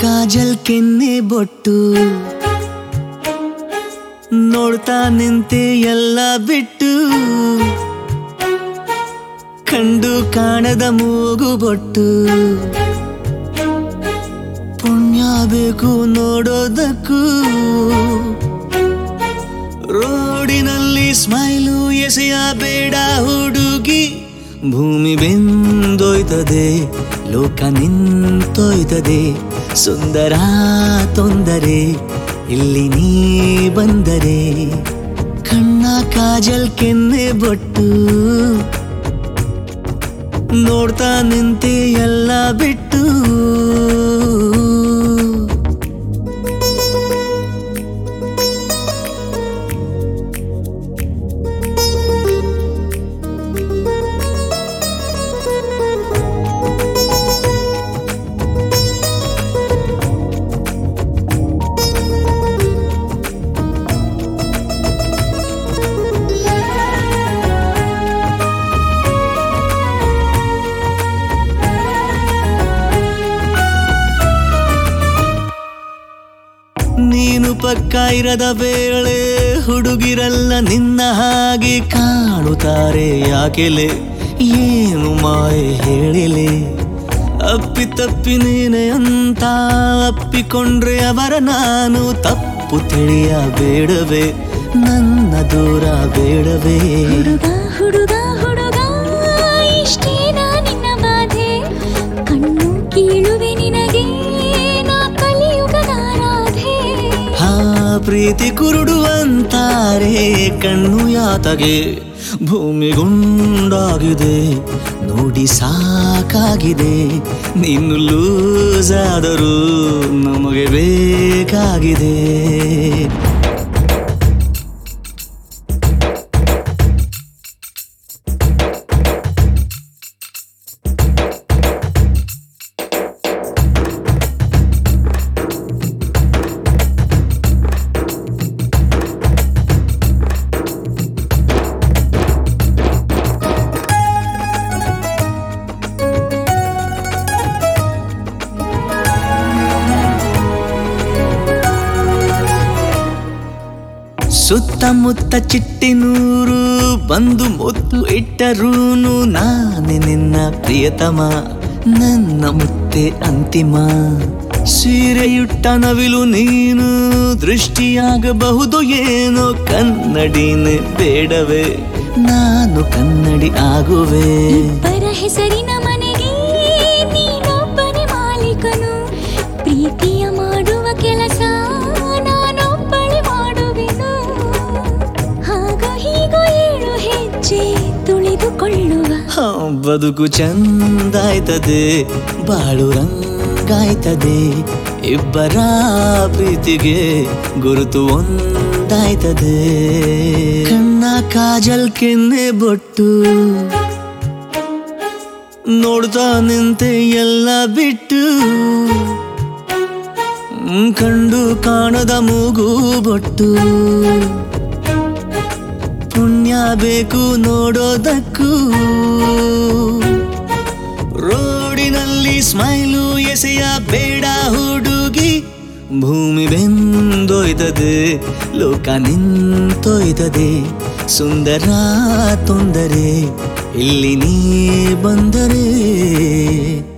ಕಾಜಲ್ ಕೆನ್ನೆ ಬೊಟ್ಟು ನೋಡ್ತಾ ನಿಂತೆ ಎಲ್ಲ ಬಿಟ್ಟು ಕಂಡು ಕಾಣದ ಮೂಗು ಬೊಟ್ಟು ಪುಣ್ಯ ಬೇಕು ನೋಡೋದಕ್ಕೂ ರೋಡಿನಲ್ಲಿ ಸ್ಮೈಲು ಎಸೆಯ ಬೇಡ ಹುಡುಗಿ ಭೂಮಿ ಬೆಂದೋಯ್ತದೆ ಲೋಕ ನಿಂತೋಯ್ತದೆ ಸುಂದರ ತೊಂದರೆ ಇಲ್ಲಿ ನೀ ಬಂದರೆ ಕಣ್ಣ ಕಾಜಲ್ ಕೆನ್ನೆ ಬೊಟ್ಟು ನೋಡ್ತಾ ನಿಂತೆ ಎಲ್ಲ ಬಿಟ್ಟು ನೀನು ಪಕ್ಕ ಇರದ ವೇಳೆ ಹುಡುಗಿರಲ್ಲ ನಿನ್ನ ಹಾಗೆ ಕಾಣುತ್ತಾರೆ ಯಾಕೆಲೆ ಏನು ಮಾಯೆ ಹೇಳಿಲೆ ಅಪ್ಪಿ ತಪ್ಪಿ ನೀನೆ ಅಂತ ಅಪ್ಪಿಕೊಂಡ್ರೆ ಅವರ ನಾನು ತಪ್ಪು ತಿಳಿಯ ಬೇಡವೇ ನನ್ನ ದೂರ ಬೇಡವೇ ಹುಡುಗ ಹುಡುಗ ಹುಡುಗ ಇಷ್ಟೇನಾ ನಿನ್ನ ಬಾಧೆ ಕಣ್ಣು ಕೀಳುವೆ ನಿನಗೆ ನಾ ಕಲಿಯುಗದ ರಾಧೆ ಹಾ ಪ್ರೀತಿ ಕುರುಡು ಅಂತಾರೆ ಕಣ್ಣು ಯಾತಗೆ ಭೂಮಿಗುಂಡಾಗಿದೆ ನೋಡಿ ಸಾಕಾಗಿದೆ ನೀನು ಲೂಸ್ ಆದರೂ ನಮಗೆ ಬೇಕಾಗಿದೆ ಸುತ್ತಮುತ್ತ ಚಿಟ್ಟಿನೂರು ಬಂದು ಮುತ್ತು ಇಟ್ಟರೂನು ನಾನೇ ನಿನ್ನ ಪ್ರಿಯತಮ ನನ್ನ ಮುತ್ತೆ ಅಂತಿಮ ಸೀರೆಯುಟ್ಟ ನವಿಲು ನೀನು ದೃಷ್ಟಿಯಾಗಬಹುದು ಏನೋ ಕನ್ನಡಿನೇ ಬೇಡವೇ ನಾನು ಕನ್ನಡಿ ಆಗುವೆ ಇಬ್ಬರ ಹೆಸರಿನ ಮನೆಗೆ ನೀನೊಬ್ಬನೇ ಮಾಲೀಕನು ಪ್ರೀತಿಯ ಮಾಡುವ ಕೆಲಸ ನಾನೊಬ್ಬಳೆ ಮಾಡುವೆನು ಹಾಗ ಹೀಗೋ ಏಳು ಹೆಜ್ಜೆ ತುಳಿದುಕೊಳ್ಳುವ ಹಾ, ಬದುಕು ಚಂದಾಯ್ತದೆ ಬಾಳು ರಂಗಾಯ್ತದೆ ಇಬ್ಬರ ಪ್ರೀತಿಗೆ ಗುರುತು ಒಂದಾಯ್ತದೆ ಕಣ್ಣ ಕಾಜಲ್ ಕೆನ್ನೆ ಬೊಟ್ಟು ನೋಡ್ತಾ ನಿಂತೆ ಎಲ್ಲ ಬಿಟ್ಟು ಹ್ಮ್, ಕಂಡು ಕಾಣದ ಮೂಗು ಬೊಟ್ಟು ಪುಣ್ಯ ಬೇಕು ನೋಡೋದಕ್ಕೂ ರೋಡಿನಲ್ಲಿ ಸ್ಮೈಲು ಎಸೆಯ ಬೇಡ ಹುಡುಗಿ ಭೂಮಿ ಬೆಂದೋಯ್ತದೆ ಲೋಕ ನಿಂತೋಯ್ತದೆ ಸುಂದರ ತೊಂದರೆ ಇಲ್ಲಿ ನೀ ಬಂದರೆ